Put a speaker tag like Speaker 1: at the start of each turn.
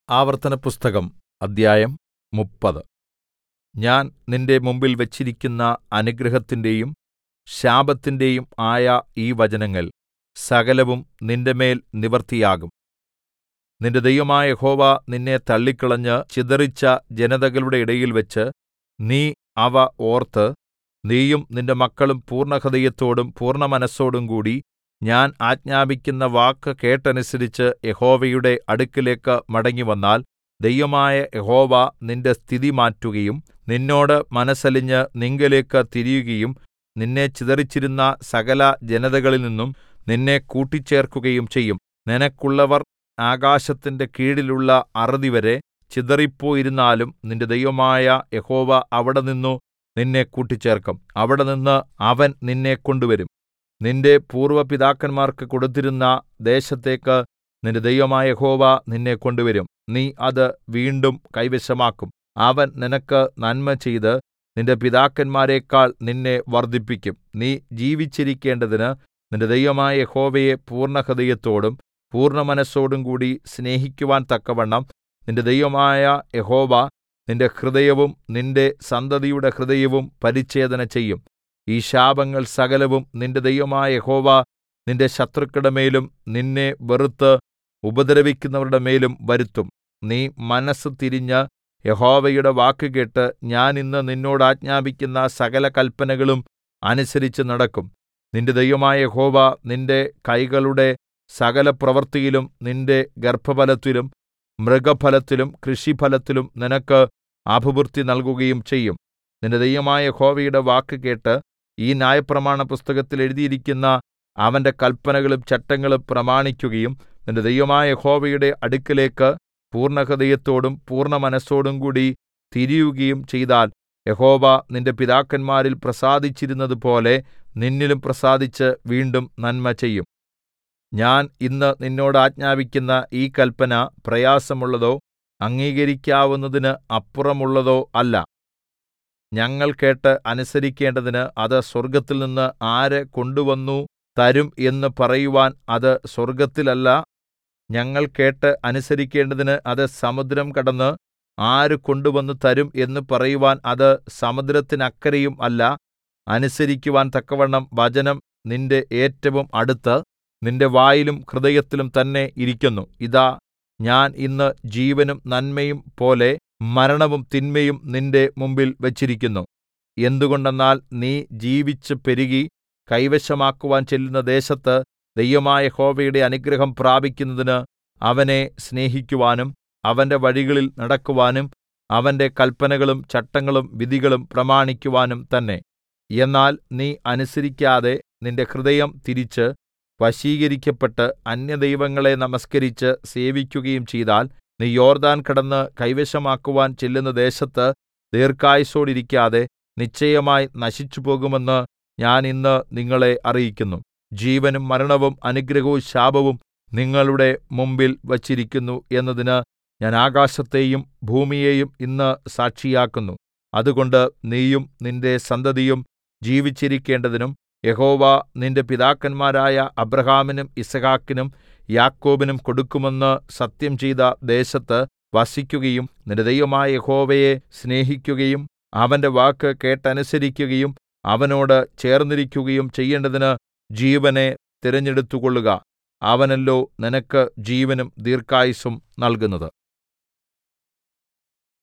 Speaker 1: ആവർത്തനപുസ്തകം അദ്ധ്യായം മുപ്പത് ഞാൻ നിന്റെ മുമ്പിൽ വച്ചിരിക്കുന്ന അനുഗ്രഹത്തിന്റെയും ശാപത്തിന്റെയും ആയ ഈ വചനങ്ങൾ സകലവും നിന്റെമേൽ നിവൃത്തിയാകും നിന്റെ ദൈവമായ യഹോവ നിന്നെ തള്ളിക്കളഞ്ഞ് ചിതറിച്ച ജനതകളുടെ ഇടയിൽവച്ച് നീ അവ ഓർത്ത് നീയും നിന്റെ മക്കളും പൂർണ്ണഹൃദയത്തോടും പൂർണ്ണമനസ്സോടും കൂടി ഞാൻ ആജ്ഞാപിക്കുന്ന വാക്ക് കേട്ടനുസരിച്ച് യഹോവയുടെ അടുക്കലേക്ക് മടങ്ങിവന്നാൽ ദൈവമായ യഹോവ നിന്റെ സ്ഥിതി മാറ്റുകയും നിന്നോട് മനസ്സലിഞ്ഞ് നിങ്കലേക്ക് തിരിയുകയും നിന്നെ ചിതറിച്ചിരുന്ന സകല ജനതകളിൽനിന്നും നിന്നെ കൂട്ടിച്ചേർക്കുകയും ചെയ്യും നിനക്കുള്ളവർ ആകാശത്തിന്റെ കീഴിലുള്ള അറുതിവരെ ചിതറിപ്പോയിരുന്നാലും നിന്റെ ദൈവമായ യഹോവ അവിടെനിന്നു നിന്നെ കൂട്ടിച്ചേർക്കും അവിടെനിന്ന് അവൻ നിന്നെ കൊണ്ടുവരും നിന്റെ പൂർവ്വ പിതാക്കന്മാർക്ക് കൊടുത്തിരുന്ന ദേശത്തേക്ക് നിന്റെ ദൈവമായ യഹോവ നിന്നെ കൊണ്ടുവരും നീ അത് വീണ്ടും കൈവശമാക്കും അവൻ നിനക്ക് നന്മ ചെയ്ത് നിന്റെ പിതാക്കന്മാരെക്കാൾ നിന്നെ വർദ്ധിപ്പിക്കും നീ ജീവിച്ചിരിക്കേണ്ടതിന് നിന്റെ ദൈവമായ യഹോവയെ പൂർണ്ണഹൃദയത്തോടും പൂർണ്ണമനസ്സോടും കൂടി സ്നേഹിക്കുവാൻ തക്കവണ്ണം നിന്റെ ദൈവമായ യഹോവ നിന്റെ ഹൃദയവും നിന്റെ സന്തതിയുടെ ഹൃദയവും പരിച്ഛേദന ചെയ്യും ഈ ശാപങ്ങൾ സകലവും നിന്റെ ദൈവമായ യഹോവ നിന്റെ ശത്രുക്കളുടെ മേലും നിന്നെ വെറുത്ത് ഉപദ്രവിക്കുന്നവരുടെ മേലും വരുത്തും നീ മനസ്സ് തിരിഞ്ഞ് യഹോവയുടെ വാക്ക് കേട്ട് ഞാൻ ഇന്ന് നിന്നോട് ആജ്ഞാപിക്കുന്ന സകല കല്പനകളും അനുസരിച്ച് നടക്കും നിന്റെ ദൈവമായ യഹോവ നിന്റെ കൈകളുടെ സകല പ്രവൃത്തിയിലും നിന്റെ ഗർഭഫലത്തിലും മൃഗഫലത്തിലും കൃഷിഫലത്തിലും നിനക്ക് അഭിവൃദ്ധി നൽകുകയും ചെയ്യും നിന്റെ ദൈവമായ യഹോവയുടെ വാക്ക് കേട്ട് ഈ ന്യായപ്രമാണ പുസ്തകത്തിൽ എഴുതിയിരിക്കുന്ന അവന്റെ കല്പനകളും ചട്ടങ്ങളും പ്രമാണിക്കുകയും നിന്റെ ദൈവമായ യഹോവയുടെ അടുക്കലേക്ക് പൂർണ്ണഹൃദയത്തോടും പൂർണ്ണമനസ്സോടും കൂടി തിരിയുകയും ചെയ്താൽ യഹോവ നിന്റെ പിതാക്കന്മാരിൽ പ്രസാദിച്ചിരുന്നതുപോലെ നിന്നിലും പ്രസാദിച്ച് വീണ്ടും നന്മ ചെയ്യും ഞാൻ ഇന്ന് നിന്നോട് ആജ്ഞാപിക്കുന്ന ഈ കല്പന പ്രയാസമുള്ളതോ അംഗീകരിക്കാവുന്നതിന് അപ്പുറമുള്ളതോ അല്ല ഞങ്ങൾ കേട്ട് അനുസരിക്കേണ്ടതിന് അത് സ്വർഗ്ഗത്തിൽനിന്ന് ആര് കൊണ്ടുവന്നു തരും എന്ന് പറയുവാൻ അത് സ്വർഗ്ഗത്തിലല്ല ഞങ്ങൾ കേട്ട് അനുസരിക്കേണ്ടതിന് അത് സമുദ്രം കടന്ന് ആര് കൊണ്ടുവന്നു തരും എന്ന് പറയുവാൻ അത് സമുദ്രത്തിനക്കരെയും അല്ല അനുസരിക്കുവാൻ തക്കവണ്ണം വചനം നിന്റെ ഏറ്റവും അടുത്ത് നിന്റെ വായിലും ഹൃദയത്തിലും തന്നെ ഇരിക്കുന്നു ഇതാ ഞാൻ ഇന്ന് ജീവനും നന്മയും പോലെ മരണവും തിന്മയും നിന്റെ മുമ്പിൽ വച്ചിരിക്കുന്നു എന്തുകൊണ്ടെന്നാൽ നീ ജീവിച്ച് പെരുകി കൈവശമാക്കുവാൻ ചെല്ലുന്ന ദേശത്ത് ദൈവമായ യഹോവയുടെ അനുഗ്രഹം പ്രാപിക്കുന്നതിന് അവനെ സ്നേഹിക്കുവാനും അവന്റെ വഴികളിൽ നടക്കുവാനും അവന്റെ കല്പനകളും ചട്ടങ്ങളും വിധികളും പ്രമാണിക്കുവാനും തന്നെ എന്നാൽ നീ അനുസരിക്കാതെ നിന്റെ ഹൃദയം തിരിച്ച് വശീകരിക്കപ്പെട്ട് അന്യദൈവങ്ങളെ നമസ്കരിച്ച് സേവിക്കുകയും ചെയ്താൽ നീ യോർദാൻ കടന്ന് കൈവശമാക്കുവാൻ ചെല്ലുന്ന ദേശത്ത് ദീർഘായുസ്സോടിരിക്കാതെ നിശ്ചയമായി നശിച്ചുപോകുമെന്ന് ഞാൻ ഇന്ന് നിങ്ങളെ അറിയിക്കുന്നു ജീവനും മരണവും അനുഗ്രഹവും ശാപവും നിങ്ങളുടെ മുമ്പിൽ വച്ചിരിക്കുന്നു എന്നതിന് ഞാൻ ആകാശത്തെയും ഭൂമിയെയും ഇന്ന് സാക്ഷിയാക്കുന്നു അതുകൊണ്ട് നീയും നിന്റെ സന്തതിയും ജീവിച്ചിരിക്കേണ്ടതിനും യഹോവ നിന്റെ പിതാക്കന്മാരായ അബ്രഹാമിനും യിസ്ഹാക്കിനും യാക്കോബിനും കൊടുക്കുമെന്ന് സത്യം ചെയ്ത ദേശത്ത് വസിക്കുകയും നിന്റെ ദൈവമായ യഹോവയെ സ്നേഹിക്കുകയും അവന്റെ വാക്ക് കേട്ടനുസരിക്കുകയും അവനോട് ചേർന്നിരിക്കുകയും ചെയ്യേണ്ടതിന് ജീവനെ തിരഞ്ഞെടുത്തുകൊള്ളുക അവനല്ലോ നിനക്ക് ജീവനും ദീർഘായുസ്സും നൽകുന്നത്